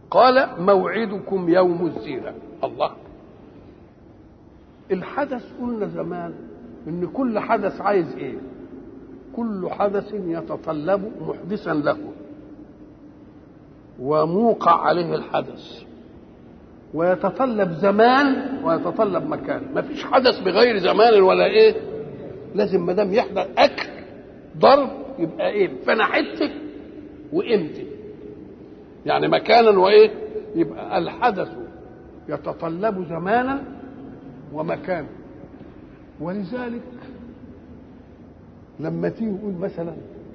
قال موعدكم يوم الزينة الله الحدث قلنا زمان ان كل حدث عايز ايه كل حدث يتطلب محدثا له وموقع عليه الحدث ويتطلب زمان ويتطلب مكان ما فيش حدث بغير زمان ولا ايه لازم ما دام يحدث اكل ضرب يبقى ايه فانا حتك وامتى يعني مكانا وايه يبقى الحدث يتطلب زمانا ومكانا ولذلك لما تيجي يقول مثلا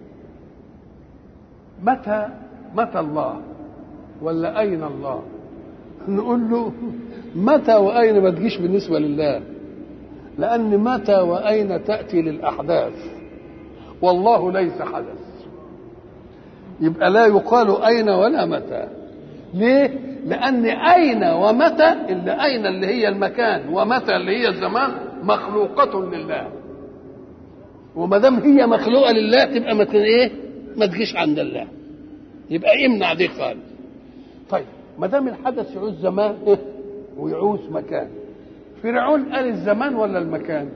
متى متى الله ولا اين الله نقول له متى واين ما تجيش بالنسبه لله لان متى واين تاتي للاحداث والله ليس حدث يبقى لا يقال اين ولا متى ليه لان اين ومتى اللي اين اللي هي المكان ومتى اللي هي الزمان مخلوقه لله وما دام هي مخلوقه لله تبقى ما ايه ما تجيش عند الله يبقى امنع دي خالص طيب ما دام الحدث يعوز زمان إيه؟ ويعوز مكان فرعون قال الزمان ولا المكان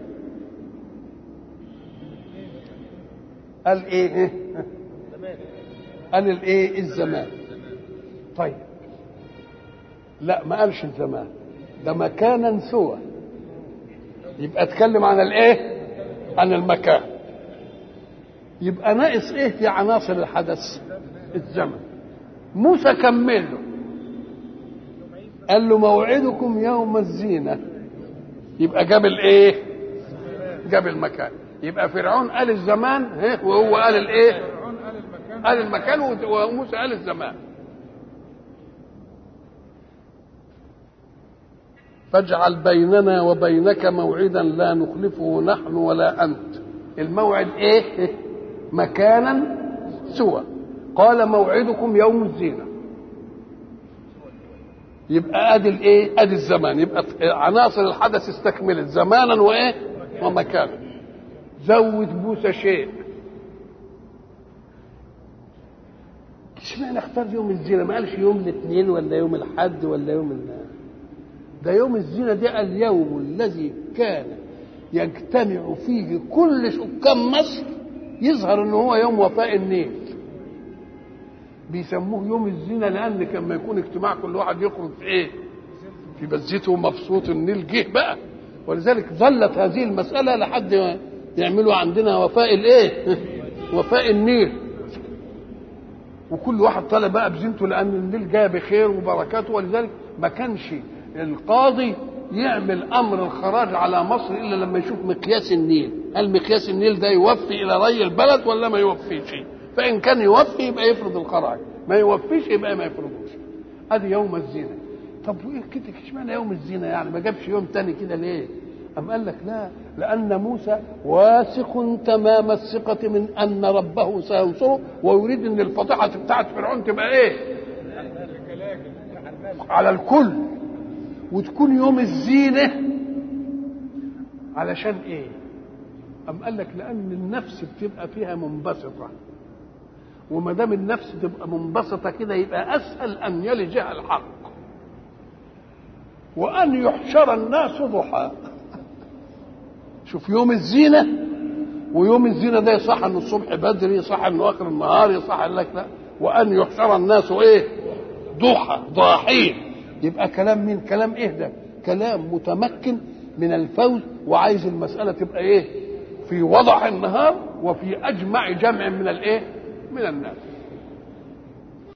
قال ايه, إيه؟ قال الايه الزمان طيب لا ما قالش الزمان ده مكانا سوى يبقى اتكلم عن الايه عن المكان يبقى ناقص ايه في عناصر الحدث الزمن موسى كمل له قال له موعدكم يوم الزينة يبقى جاب الايه جاب المكان يبقى فرعون قال الزمان وهو قال الايه قال المكان وموسى قال الزمان فاجعل بيننا وبينك موعدا لا نخلفه نحن ولا انت الموعد ايه مكانا سوى قال موعدكم يوم الزينه يبقى ادي الايه ادي الزمان يبقى عناصر الحدث استكملت زمانا وايه ومكانا زود موسى شيء اشمعنى اختار يوم الزينه ما قالش يوم الاثنين ولا يوم الحد ولا يوم ال... ده يوم الزينه ده اليوم الذي كان يجتمع فيه كل سكان مصر يظهر ان هو يوم وفاء النيل بيسموه يوم الزينه لان كان ما يكون اجتماع كل واحد يخرج في ايه في بزته مبسوط النيل جه بقى ولذلك ظلت هذه المساله لحد ما يعملوا عندنا وفاء الايه وفاء النيل وكل واحد طالع بقى بزينته لان النيل جاي بخير وبركاته ولذلك ما كانش القاضي يعمل امر الخراج على مصر الا لما يشوف مقياس النيل هل مقياس النيل ده يوفي الى ري البلد ولا ما يوفيش فان كان يوفي يبقى يفرض الخراج ما يوفيش يبقى ما يفرضوش ادي يوم الزينه طب وايه كده اشمعنى يوم الزينه يعني ما جابش يوم تاني كده ليه أم قال لك لا لأن موسى واثق تمام الثقة من أن ربه سينصره ويريد أن الفضيحة بتاعت فرعون تبقى إيه؟ على الكل وتكون يوم الزينة علشان إيه؟ أم قال لك لأن النفس بتبقى فيها منبسطة وما دام النفس تبقى منبسطة كده يبقى أسهل أن يلجها الحق وأن يحشر الناس ضحى شوف يوم الزينة ويوم الزينة ده يصح انه الصبح بدري يصح انه اخر النهار يصح لك لا وان يحشر الناس ايه ضحى ضاحين يبقى كلام مين كلام ايه ده كلام متمكن من الفوز وعايز المسألة تبقى ايه في وضح النهار وفي اجمع جمع من الايه من الناس